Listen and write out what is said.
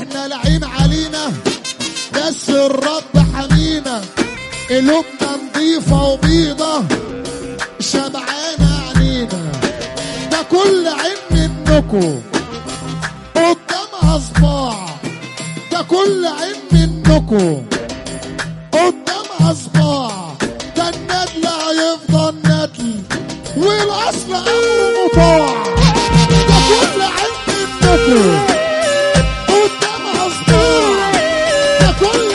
احنا العين علينا بس الرب حمينا قلوبنا نضيفة وبيضة شبعانة عينينا ده كل عين منكم قدامها صباع ده كل عين منكم قدامها صباع ده الندل هيفضل ندل والاصل امر مطاع ده كل عين منكم قدامها صباع ده كل